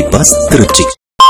Bus Tiruchi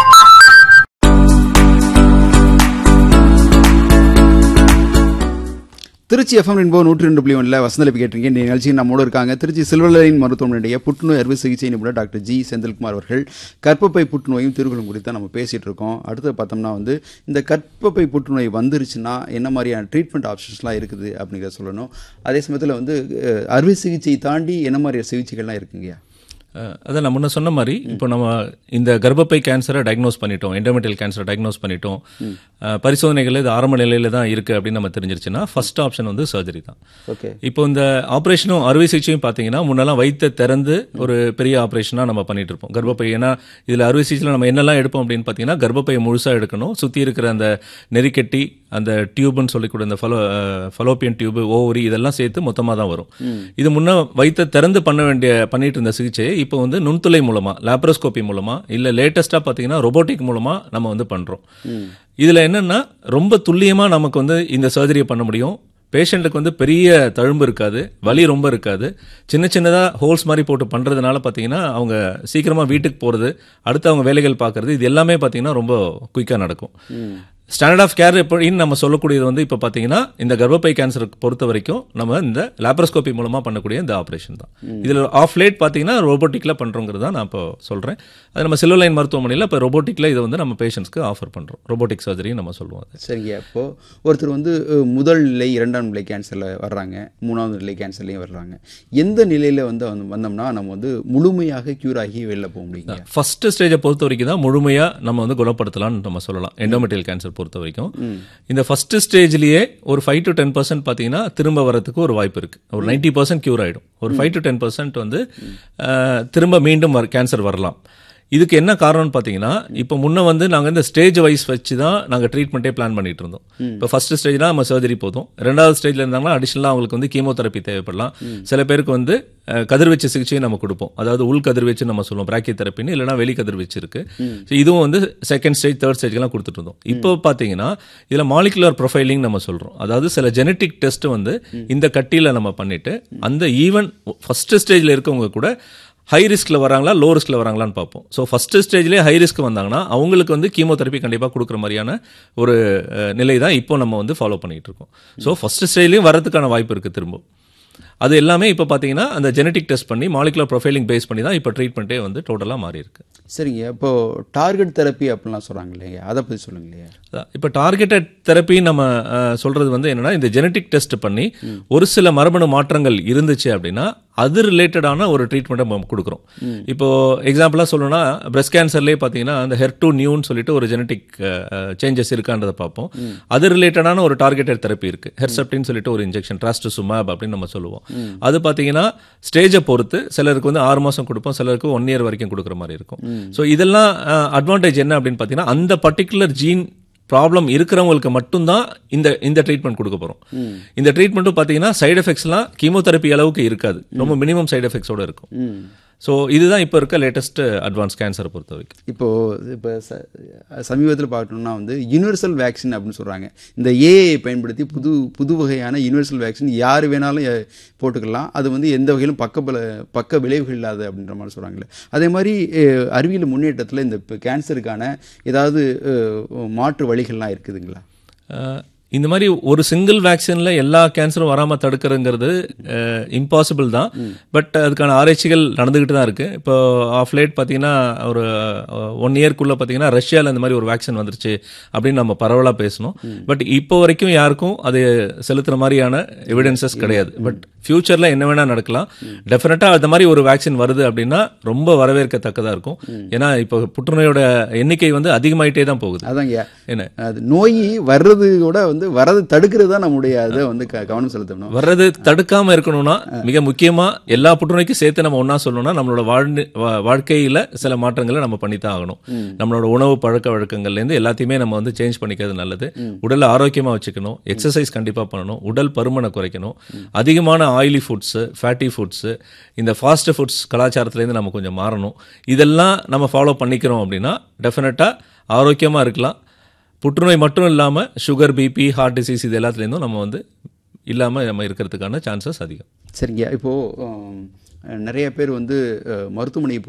Tiruchi FM rainbow நூற்றி ரெண்டு புள்ளி ஒன்றில் வசந்தலிப்பி கேட்டிருக்கீங்க இந்த நிகழ்ச்சி நம்மோடு இருக்காங்க திருச்சி சில்வர்லைன் மருத்துவமனையுடைய புற்றுநோய் அறுவை சிகிச்சை நிபுணர் டாக்டர் ஜி செந்தில்குமார் அவர்கள் கர்ப்பப்பை புற்றுநோயும் தீர்வுகளும் குறித்து தான் நம்ம பேசிகிட்டு இருக்கோம் அடுத்து பார்த்தோம்னா வந்து இந்த கர்ப்பப்பை புற்றுநோய் வந்துருச்சுன்னா என்ன மாதிரியான ட்ரீட்மெண்ட் ஆப்ஷன்ஸ்லாம் இருக்குது அப்படிங்கிறத சொல்லணும் அதே சமயத்தில் வந்து அஹ், அறுவை சிகிச்சை தாண்டி என்ன மாதிரியான சிகிச்சைகள்லாம் இருக்குங்கய்யா அஹ் அதான் நான் முன்ன சொன்ன மாதிரி இப்போ நம்ம இந்த கர்ப்பப்பை கேன்சரை டயக்னோஸ் பண்ணிட்டோம் எண்டோமெட்டியல் கேன்சரை டயக்னோஸ் பண்ணிட்டோம் அஹ் பரிசோதனைகள் இது ஆரம்ப நிலையில தான் இருக்கு அப்படின்னு நம்ம தெரிஞ்சிருச்சுன்னா ஃபர்ஸ்ட் ஆப்ஷன் வந்து சர்ஜரி தான் ஓகே இப்போ இந்த ஆப்ரேஷனும் அறுவை சிகிச்சையும் பார்த்தீங்கன்னா முன்னெல்லாம் வயித்தை திறந்து ஒரு பெரிய ஆப்ரேஷனாக நம்ம பண்ணிட்டு இருப்போம் கர்ப்பப்பை ஏன்னா இதில் அறுவை சிகிச்சையில் நம்ம என்னெல்லாம் எடுப்போம் அப்படின்னு பார்த்தீங்கன்னா கர்ப்பப்பையை முழுசாக எடுக்கணும் சுற்றி இருக்கிற அந்த நெறிக்கட்டி அந்த டியூப்னு சொல்லிக்கூட இந்த ஃபலோ ஃபலோப்பியன் டியூப் ஓவரி இதெல்லாம் சேர்த்து மொத்தமாக தான் வரும் இது முன்ன வயித்தை திறந்து பண்ண வேண்டிய பண்ணிட்டு இருந்த சிகிச்சையை இப்போ வந்து நுண்துளை மூலமா லேப்ரோஸ்கோபி மூலமா இல்லை லேட்டஸ்ட்டாக பார்த்தீங்கன்னா ரொபோட்டிக் மூலமா நம்ம வந்து பண்றோம் இதுல என்னன்னா ரொம்ப துல்லியமா நமக்கு வந்து இந்த சர்ஜரியை பண்ண முடியும் பேஷண்ட்டுக்கு வந்து பெரிய தழும்பு இருக்காது வலி ரொம்ப இருக்காது சின்ன சின்னதாக ஹோல்ஸ் மாதிரி போட்டு பண்ணுறதுனால பார்த்தீங்கன்னா அவங்க சீக்கிரமாக வீட்டுக்கு போகிறது அடுத்து அவங்க வேலைகள் பார்க்குறது இது எல்லாமே பார்த்தீங்கன்னா ரொம்ப குயிக்காக நடக்கும் ஸ்டாண்டர்ட் ஆஃப் கேர் எப்படின்னு நம்ம சொல்லக்கூடியது வந்து இப்போ பார்த்தீங்கன்னா இந்த கர்ப்பப்பை கேன்சருக்கு பொறுத்த வரைக்கும் நம்ம இந்த லேப்ரோஸ்கோபி மூலமாக பண்ணக்கூடிய இந்த ஆப்ரேஷன் தான் இதில் ஆஃப் லேட் பார்த்தீங்கன்னா ரோபோட்டிக்கில் பண்ணுறோங்கிறது தான் நான் இப்போ சொல்கிறேன் அது நம்ம சில்வர் மருத்துவமனையில் இப்போ ரோபோட்டிக்கில் இதை வந்து நம்ம பேஷண்ட்ஸ்க்கு ஆஃபர் பண்ணுறோம் ரோபோட்டிக் சர்ஜரி நம்ம சொல்லுவோம் அது சரிங்க இப்போ ஒருத்தர் வந்து அஹ், முதல் நிலை இரண்டாம் நிலை கேன்சரில் வர்றாங்க மூணாவது நிலை கேன்சர்லையும் வர்றாங்க எந்த நிலையில் வந்து வந்து வந்தோம்னா நம்ம வந்து முழுமையாக க்யூர் ஆகி வெளில போக முடியுங்க ஃபர்ஸ்ட் ஸ்டேஜை பொறுத்த வரைக்கும் தான் முழுமையா நம்ம வந்து குணப்படுத்தலாம்னு நம்ம சொல்லலாம் எண்டோமெட்டியல் கேன்சர் பொறுத்த வரைக்கும் இந்த ஃபர்ஸ்ட் ஸ்டேஜ்லயே ஒரு ஃபைவ் டு டென் பர்சன்ட் பார்த்தீங்கன்னா திரும்ப வரதுக்கு ஒரு வாய்ப்பு இருக்கு ஒரு நைன்டி பர்சன்ட் கியூர் ஆயிடும் ஒரு ஃபைவ் டு டென் பர்சன்ட் வந்து அஹ், திரும்ப மீண்டும் கேன்சர் வரலாம் இதுக்கு என்ன காரணம்னு பார்த்தீங்கன்னா இப்போ முன்ன வந்து நாங்கள் இந்த ஸ்டேஜ் வைஸ் வச்சு தான் நாங்கள் ட்ரீட்மெண்ட்டே பிளான் பண்ணிட்டு இருந்தோம் இப்போ ஃபர்ஸ்ட் ஸ்டேஜ்னா நம்ம சர்ஜரி போதும் ரெண்டாவது ஸ்டேஜ்ல இருந்தாங்கன்னா அடிஷனலாக அவங்களுக்கு வந்து கீமோதெரப்பி தேவைப்படலாம் சில பேருக்கு வந்து அஹ், கதிர்வீச்சு சிகிச்சையும் நம்ம கொடுப்போம் அதாவது உள் கதிர்வீச்சு நம்ம சொல்லுவோம் பிராக்கி தெரப்பின்னு இல்லைனா வெளி கதிர்வீச்சு இருக்கு So இதுவும் வந்து செகண்ட் ஸ்டேஜ் தேர்ட் ஸ்டேஜ்லாம் கொடுத்துட்டு இருந்தோம் இப்போ பார்த்தீங்கன்னா இதில் மாலிகுலர் ப்ரொஃபைலிங் நம்ம சொல்றோம் அதாவது சில ஜெனட்டிக் டெஸ்ட் வந்து இந்த கட்டியில் நம்ம பண்ணிட்டு அந்த ஈவன் ஃபர்ஸ்ட் ஸ்டேஜ்ல இருக்கவங்க கூட ஹை ரிஸ்க்ல வராங்களா லோ ரிஸ்க்ல வராங்களான்னு பார்ப்போம் ஸோ ஃபர்ஸ்ட் ஸ்டேஜ்லேயே ஹை ரிஸ்க் வந்தாங்கன்னா அவங்களுக்கு வந்து கீமோதெரப்பி கண்டிப்பாக கொடுக்குற மாதிரியான ஒரு அஹ், நிலை தான் இப்போ நம்ம வந்து ஃபாலோ பண்ணிட்டு இருக்கோம் ஸோ ஃபர்ஸ்ட் ஸ்டேஜ்லேயும் வரதுக்கான வாய்ப்பு இருக்கு திரும்ப அது எல்லாமே இப்போ பார்த்தீங்கன்னா அந்த ஜெனட்டிக் டெஸ்ட் பண்ணி மாலிகுலர் ப்ரொஃபைலிங் பேஸ் பண்ணி தான் இப்போ ட்ரீட்மெண்ட்டே வந்து டோட்டலாக மாறி இருக்கு சரிங்க இப்போ டார்கெட் தெரப்பி அப்படிலாம் சொல்கிறாங்க இல்லையா அதை பற்றி சொல்லுங்க இல்லையா அதான். இப்போ டார்கெட்டட் தெரப்பி நம்ம அஹ், சொல்றது வந்து என்னன்னா இந்த ஜெனட்டிக் டெஸ்ட் பண்ணி ஒரு சில மரபணு மாற்றங்கள் இருந்துச்சு அப்படின்னா அது ரிலேட்டடான ஒரு ட்ரீட்மெண்ட்டை நம்ம கொடுக்குறோம் இப்போ எக்ஸாம்பிளாக சொல்லணும்னா பிரஸ்ட் கேன்சர்லேயே பார்த்தீங்கன்னா அந்த ஹெர் டு நியூன்னு சொல்லிட்டு ஒரு ஜெனட்டிக் சேஞ்சஸ் இருக்கான்றதை பார்ப்போம் அது ரிலேட்டடான ஒரு டார்கெட்டட் தெரப்பி இருக்கு ஹெர்செப்டின்னு சொல்லிட்டு ஒரு இன்ஜெக்ஷன் ட்ராஸ்டுசுமேப் அப்படின்னு நம்ம சொல்லுவோம் அது பார்த்தீங்கன்னா ஸ்டேஜை பொறுத்து சிலருக்கு வந்து ஆறு மாதம் கொடுப்போம் சிலருக்கு ஒன் இயர் வரைக்கும் கொடுக்குற மாதிரி இருக்கும் ஸோ இதெல்லாம் அட்வான்டேஜ் என்ன அப்படின்னு பார்த்தீங்கன்னா அந்த பர்டிகுலர் ஜீன் ப்ராப்ளம் இருக்கிறவங்களுக்கு மட்டும்தான் இந்த இந்த ட்ரீட்மெண்ட் கொடுக்க போறோம் இந்த ட்ரீட்மெண்ட்டும் பார்த்தீங்கன்னா சைடு எஃபெக்ட்ஸ்லாம் கீமோதெரப்பி அளவுக்கு இருக்காது ரொம்ப மினிமம் சைடு எஃபெக்ட்ஸோட இருக்கும் ம் ஸோ இதுதான் இப்போ இருக்க லேட்டஸ்ட் அட்வான்ஸ் கேன்சரை பொறுத்த வரைக்கும் இப்போ இப்போ ச சமீபத்தில் பார்க்கணும்னா வந்து யுனிவர்சல் வேக்சின் அப்படின்னு சொல்கிறாங்க இந்த ஏஐ பயன்படுத்தி புது புது வகையான யுனிவர்சல் வேக்சின் யார் வேணாலும் எ- போட்டுக்கலாம் அது வந்து எந்த வகையிலும் பக்க பல பக்க விளைவுகள் இல்லாத அப்படின்ற மாதிரி சொல்கிறாங்களே அதே மாதிரி அஹ், அறிவியல் முன்னேற்றத்தில் இந்த இப்போ கேன்சருக்கான ஏதாவது அஹ், மாற்று வழிகள்லாம் இருக்குதுங்களா அஹ், இந்த மாதிரி ஒரு சிங்கிள் வேக்சின்ல எல்லா கேன்சரும் வராம தடுக்கிறதுங்கிறது இம்பாசிபிள் தான் பட் அதுக்கான ஆராய்ச்சிகள் நடந்துகிட்டு தான் இருக்கு இப்போ ஆஃப் லேட் பார்த்தீங்கன்னா ஒரு ஒன் இயர்க்குள்ள பார்த்தீங்கன்னா ரஷ்யாவில் இந்த மாதிரி ஒரு வேக்சின் வந்துருச்சு அப்படின்னு நம்ம பரவலாக பேசணும் பட் இப்போ வரைக்கும் யாருக்கும் அது செலுத்துற மாதிரியான எவிடன்சஸ் கிடையாது பட் ஃபியூச்சர்ல என்ன வேணா நடக்கலாம் டெஃபினட்டா அந்த மாதிரி ஒரு வேக்சின் வருது அப்படின்னா ரொம்ப வரவேற்கத்தக்கதா இருக்கும் ஏன்னா இப்போ புற்றுநோயோட எண்ணிக்கை வந்து அதிகமாயிட்டே தான் போகுது அதாங்க என்ன அது நோய் வர்றது கூட வந்து வரது தடுக்கிறது தான் நம்முடைய அதை வந்து க- கவனம் செலுத்தணும் வர்றது தடுக்காம இருக்கணும்னா மிக முக்கியமா எல்லா புற்றுநோய்க்கும் சேர்த்து நம்ம ஒண்ணா சொல்லணும்னா நம்மளோட வாழ்ந்து வா- வாழ்க்கையில சில மாற்றங்களை நம்ம பண்ணித்தான் ஆகணும் நம்மளோட உணவு பழக்க வழக்கங்கள்ல இருந்து எல்லாத்தையுமே நம்ம வந்து சேஞ்ச் பண்ணிக்கிறது நல்லது உடலை ஆரோக்கியமா வச்சுக்கணும் எக்ஸசைஸ் கண்டிப்பா பண்ணணும் உடல் பருமனை குறைக்கணும் அதிகமான ஆயிலி ஃபுட்ஸ் ஃபேட்டி ஃபுட்ஸ் இந்த ஃபாஸ்ட் ஃபுட்ஸ் கலாச்சாரத்துலேருந்து நம்ம கொஞ்சம் மாறணும் இதெல்லாம் நம்ம ஃபாலோ பண்ணிக்கிறோம் அப்படின்னா டெஃபினட்டா ஆரோக்கியமா இருக்கலாம் புற்றுநோய் மட்டும் இல்லாமல் சுகர் பிபி ஹார்ட் டிசீஸ் இது எல்லாத்துலேருந்தும் நம்ம வந்து இல்லாமல் நம்ம இருக்கிறதுக்கான சான்சஸ் அதிகம் சரிங்க இப்போது நிறைய பேர் வந்து அஹ், மருத்துவமனை